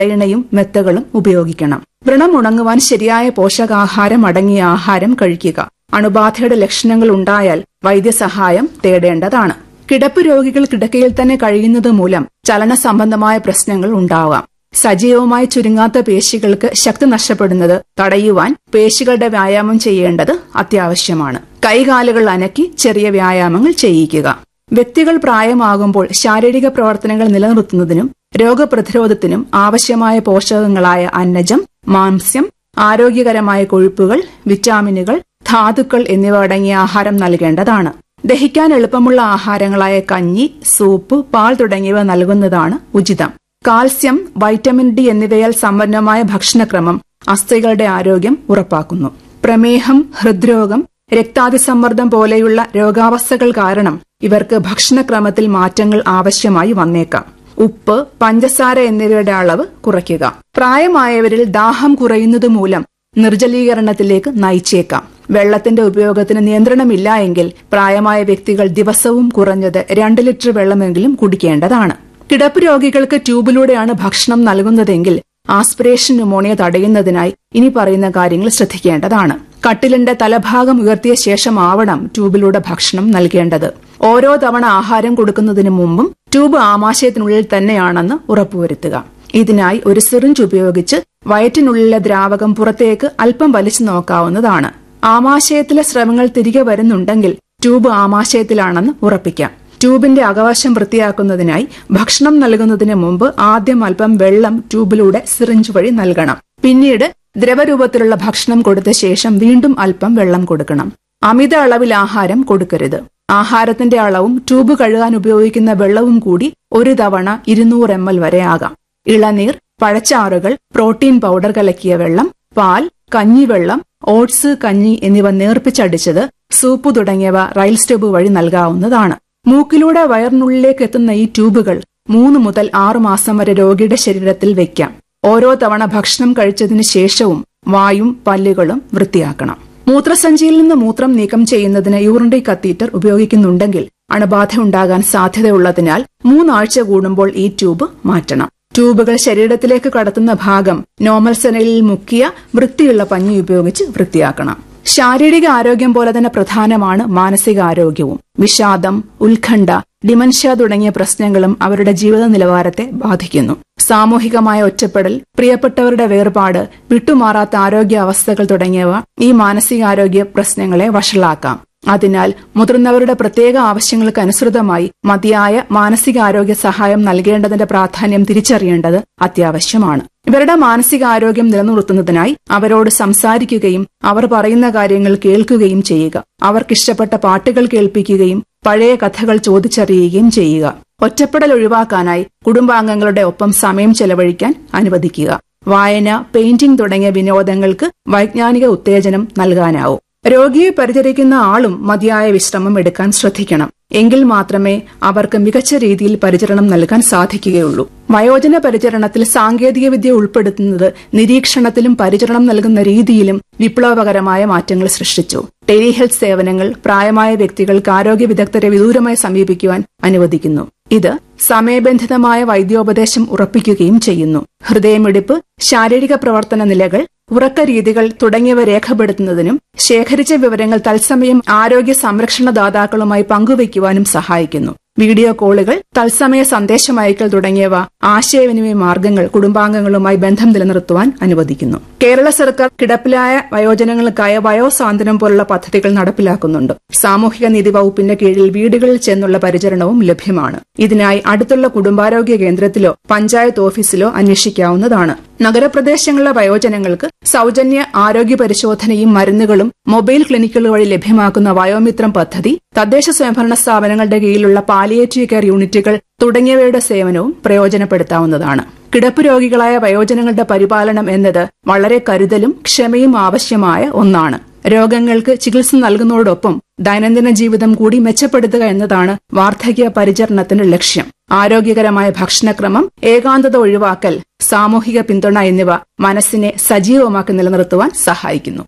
തലയിണയും മെത്തകളും ഉപയോഗിക്കണം വ്രണം ഉണങ്ങുവാൻ ശരിയായ പോഷകാഹാരം അടങ്ങിയ ആഹാരം കഴിക്കുക അണുബാധയുടെ ലക്ഷണങ്ങൾ ഉണ്ടായാൽ വൈദ്യസഹായം തേടേണ്ടതാണ് കിടപ്പ് രോഗികൾ കിടക്കയിൽ തന്നെ കഴിയുന്നത് മൂലം ചലന സംബന്ധമായ പ്രശ്നങ്ങൾ ഉണ്ടാവാം സജീവമായി ചുരുങ്ങാത്ത പേശികൾക്ക് ശക്തി നഷ്ടപ്പെടുന്നത് തടയുവാൻ പേശികളുടെ വ്യായാമം ചെയ്യേണ്ടത് അത്യാവശ്യമാണ് കൈകാലുകൾ അനക്കി ചെറിയ വ്യായാമങ്ങൾ ചെയ്യിക്കുക വ്യക്തികൾ പ്രായമാകുമ്പോൾ ശാരീരിക പ്രവർത്തനങ്ങൾ നിലനിർത്തുന്നതിനും രോഗപ്രതിരോധത്തിനും ആവശ്യമായ പോഷകങ്ങളായ അന്നജം മാംസ്യം ആരോഗ്യകരമായ കൊഴുപ്പുകൾ വിറ്റാമിനുകൾ ധാതുക്കൾ എന്നിവ അടങ്ങിയ ആഹാരം നൽകേണ്ടതാണ് ദഹിക്കാൻ എളുപ്പമുള്ള ആഹാരങ്ങളായ കഞ്ഞി സൂപ്പ് പാൽ തുടങ്ങിയവ നൽകുന്നതാണ് ഉചിതം കാൽസ്യം വൈറ്റമിൻ ഡി എന്നിവയാൽ സമ്പന്നമായ ഭക്ഷണക്രമം അസ്ഥികളുടെ ആരോഗ്യം ഉറപ്പാക്കുന്നു പ്രമേഹം ഹൃദ്രോഗം രക്താതിസമ്മർദ്ദം പോലെയുള്ള രോഗാവസ്ഥകൾ കാരണം ഇവർക്ക് ഭക്ഷണക്രമത്തിൽ മാറ്റങ്ങൾ ആവശ്യമായി വന്നേക്കാം ഉപ്പ് പഞ്ചസാര എന്നിവയുടെ അളവ് കുറയ്ക്കുക പ്രായമായവരിൽ ദാഹം കുറയുന്നത് മൂലം നിർജ്ജലീകരണത്തിലേക്ക് നയിച്ചേക്കാം വെള്ളത്തിന്റെ ഉപയോഗത്തിന് നിയന്ത്രണമില്ല എങ്കിൽ പ്രായമായ വ്യക്തികൾ ദിവസവും കുറഞ്ഞത് രണ്ട് ലിറ്റർ വെള്ളമെങ്കിലും കുടിക്കേണ്ടതാണ് കിടപ്പ് രോഗികൾക്ക് ട്യൂബിലൂടെയാണ് ഭക്ഷണം നൽകുന്നതെങ്കിൽ ആസ്പിറേഷൻ ന്യൂമോണിയ തടയുന്നതിനായി ഇനി പറയുന്ന കാര്യങ്ങൾ ശ്രദ്ധിക്കേണ്ടതാണ് കട്ടിലിന്റെ തലഭാഗം ഉയർത്തിയ ശേഷമാവണം ട്യൂബിലൂടെ ഭക്ഷണം നൽകേണ്ടത് ഓരോ തവണ ആഹാരം കൊടുക്കുന്നതിന് മുമ്പും ട്യൂബ് ആമാശയത്തിനുള്ളിൽ തന്നെയാണെന്ന് ഉറപ്പുവരുത്തുക ഇതിനായി ഒരു സിറിഞ്ച് ഉപയോഗിച്ച് വയറ്റിനുള്ളിലെ ദ്രാവകം പുറത്തേക്ക് അല്പം വലിച്ചു നോക്കാവുന്നതാണ് ആമാശയത്തിലെ സ്രവങ്ങൾ തിരികെ വരുന്നുണ്ടെങ്കിൽ ട്യൂബ് ആമാശയത്തിലാണെന്ന് ഉറപ്പിക്കാം ട്യൂബിന്റെ അകവശം വൃത്തിയാക്കുന്നതിനായി ഭക്ഷണം നൽകുന്നതിന് മുമ്പ് ആദ്യം അല്പം വെള്ളം ട്യൂബിലൂടെ സിറിഞ്ച് വഴി നൽകണം പിന്നീട് ദ്രവരൂപത്തിലുള്ള ഭക്ഷണം കൊടുത്ത ശേഷം വീണ്ടും അല്പം വെള്ളം കൊടുക്കണം അമിത അളവിൽ ആഹാരം കൊടുക്കരുത് ആഹാരത്തിന്റെ അളവും ട്യൂബ് കഴുകാൻ ഉപയോഗിക്കുന്ന വെള്ളവും കൂടി ഒരു തവണ ഇരുന്നൂറ് എം എൽ വരെ ആകാം ഇളനീർ പഴച്ചാറുകൾ പ്രോട്ടീൻ പൗഡർ കലക്കിയ വെള്ളം പാൽ കഞ്ഞിവെള്ളം ഓട്സ് കഞ്ഞി എന്നിവ നേർപ്പിച്ചടിച്ചത് സൂപ്പ് തുടങ്ങിയവ റൈൽ സ്റ്റോബ് വഴി നൽകാവുന്നതാണ് മൂക്കിലൂടെ വയറിനുള്ളിലേക്ക് എത്തുന്ന ഈ ട്യൂബുകൾ മൂന്ന് മുതൽ ആറു മാസം വരെ രോഗിയുടെ ശരീരത്തിൽ വെക്കാം ഓരോ തവണ ഭക്ഷണം കഴിച്ചതിന് ശേഷവും വായും പല്ലുകളും വൃത്തിയാക്കണം മൂത്രസഞ്ചിയിൽ നിന്ന് മൂത്രം നീക്കം ചെയ്യുന്നതിന് യൂറിനറി കത്തീറ്റർ ഉപയോഗിക്കുന്നുണ്ടെങ്കിൽ അണുബാധ ഉണ്ടാകാൻ സാധ്യതയുള്ളതിനാൽ മൂന്നാഴ്ച കൂടുമ്പോൾ ഈ ട്യൂബ് മാറ്റണം ട്യൂബുകൾ ശരീരത്തിലേക്ക് കടത്തുന്ന ഭാഗം നോർമൽ സെനലിൽ മുക്കിയ വൃത്തിയുള്ള പഞ്ഞി ഉപയോഗിച്ച് വൃത്തിയാക്കണം ശാരീരിക ആരോഗ്യം പോലെ തന്നെ പ്രധാനമാണ് മാനസികാരോഗ്യവും വിഷാദം ഉത്കണ്ഠ ഡിമൻഷ്യ തുടങ്ങിയ പ്രശ്നങ്ങളും അവരുടെ ജീവിത നിലവാരത്തെ ബാധിക്കുന്നു സാമൂഹികമായ ഒറ്റപ്പെടൽ പ്രിയപ്പെട്ടവരുടെ വേർപാട് വിട്ടുമാറാത്ത ആരോഗ്യ അവസ്ഥകൾ തുടങ്ങിയവ ഈ മാനസികാരോഗ്യ പ്രശ്നങ്ങളെ വഷളാക്കാം അതിനാൽ മുതിർന്നവരുടെ പ്രത്യേക ആവശ്യങ്ങൾക്ക് അനുസൃതമായി മതിയായ മാനസികാരോഗ്യ സഹായം നൽകേണ്ടതിന്റെ പ്രാധാന്യം തിരിച്ചറിയേണ്ടത് അത്യാവശ്യമാണ് ഇവരുടെ മാനസികാരോഗ്യം നിലനിർത്തുന്നതിനായി അവരോട് സംസാരിക്കുകയും അവർ പറയുന്ന കാര്യങ്ങൾ കേൾക്കുകയും ചെയ്യുക അവർക്കിഷ്ടപ്പെട്ട പാട്ടുകൾ കേൾപ്പിക്കുകയും പഴയ കഥകൾ ചോദിച്ചറിയുകയും ചെയ്യുക ഒറ്റപ്പെടൽ ഒഴിവാക്കാനായി കുടുംബാംഗങ്ങളുടെ ഒപ്പം സമയം ചെലവഴിക്കാൻ അനുവദിക്കുക വായന പെയിന്റിംഗ് തുടങ്ങിയ വിനോദങ്ങൾക്ക് വൈജ്ഞാനിക ഉത്തേജനം നൽകാനാവൂ രോഗിയെ പരിചരിക്കുന്ന ആളും മതിയായ വിശ്രമം എടുക്കാൻ ശ്രദ്ധിക്കണം എങ്കിൽ മാത്രമേ അവർക്ക് മികച്ച രീതിയിൽ പരിചരണം നൽകാൻ സാധിക്കുകയുള്ളൂ വയോജന പരിചരണത്തിൽ സാങ്കേതികവിദ്യ ഉൾപ്പെടുത്തുന്നത് നിരീക്ഷണത്തിലും പരിചരണം നൽകുന്ന രീതിയിലും വിപ്ലവകരമായ മാറ്റങ്ങൾ സൃഷ്ടിച്ചു ടെലിഹെൽത്ത് സേവനങ്ങൾ പ്രായമായ വ്യക്തികൾക്ക് ആരോഗ്യ വിദഗ്ധരെ വിദൂരമായി സമീപിക്കുവാൻ അനുവദിക്കുന്നു ഇത് സമയബന്ധിതമായ വൈദ്യോപദേശം ഉറപ്പിക്കുകയും ചെയ്യുന്നു ഹൃദയമിടിപ്പ് ശാരീരിക പ്രവർത്തന നിലകൾ ഉറക്ക രീതികൾ തുടങ്ങിയവ രേഖപ്പെടുത്തുന്നതിനും ശേഖരിച്ച വിവരങ്ങൾ തത്സമയം ആരോഗ്യ സംരക്ഷണ ദാതാക്കളുമായി പങ്കുവയ്ക്കുവാനും സഹായിക്കുന്നു വീഡിയോ കോളുകൾ തത്സമയ സന്ദേശം അയക്കൽ തുടങ്ങിയവ ആശയവിനിമയ മാർഗങ്ങൾ കുടുംബാംഗങ്ങളുമായി ബന്ധം നിലനിർത്തുവാൻ അനുവദിക്കുന്നു കേരള സർക്കാർ കിടപ്പിലായ വയോജനങ്ങൾക്കായ വയോസാന്ത്വനം പോലുള്ള പദ്ധതികൾ നടപ്പിലാക്കുന്നുണ്ട് സാമൂഹിക നീതി വകുപ്പിന്റെ കീഴിൽ വീടുകളിൽ ചെന്നുള്ള പരിചരണവും ലഭ്യമാണ് ഇതിനായി അടുത്തുള്ള കുടുംബാരോഗ്യ കേന്ദ്രത്തിലോ പഞ്ചായത്ത് ഓഫീസിലോ അന്വേഷിക്കാവുന്നതാണ് നഗരപ്രദേശങ്ങളിലെ വയോജനങ്ങൾക്ക് സൌജന്യ ആരോഗ്യ പരിശോധനയും മരുന്നുകളും മൊബൈൽ ക്ലിനിക്കുകൾ വഴി ലഭ്യമാക്കുന്ന വയോമിത്രം പദ്ധതി തദ്ദേശ സ്വയംഭരണ സ്ഥാപനങ്ങളുടെ കീഴിലുള്ള പാലിയേറ്റീവ് കെയർ യൂണിറ്റുകൾ തുടങ്ങിയവയുടെ സേവനവും പ്രയോജനപ്പെടുത്താവുന്നതാണ് കിടപ്പ് രോഗികളായ വയോജനങ്ങളുടെ പരിപാലനം എന്നത് വളരെ കരുതലും ക്ഷമയും ആവശ്യമായ ഒന്നാണ് രോഗങ്ങൾക്ക് ചികിത്സ നൽകുന്നതോടൊപ്പം ദൈനംദിന ജീവിതം കൂടി മെച്ചപ്പെടുത്തുക എന്നതാണ് വാർദ്ധക്യ പരിചരണത്തിന്റെ ലക്ഷ്യം ആരോഗ്യകരമായ ഭക്ഷണക്രമം ഏകാന്തത ഒഴിവാക്കൽ സാമൂഹിക പിന്തുണ എന്നിവ മനസ്സിനെ സജീവമാക്കി നിലനിർത്തുവാൻ സഹായിക്കുന്നു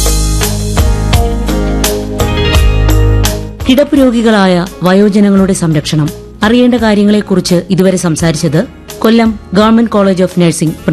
കിടപ്പ് രോഗികളായ വയോജനങ്ങളുടെ സംരക്ഷണം അറിയേണ്ട കാര്യങ്ങളെക്കുറിച്ച് ഇതുവരെ സംസാരിച്ചത് Kollam government college of nursing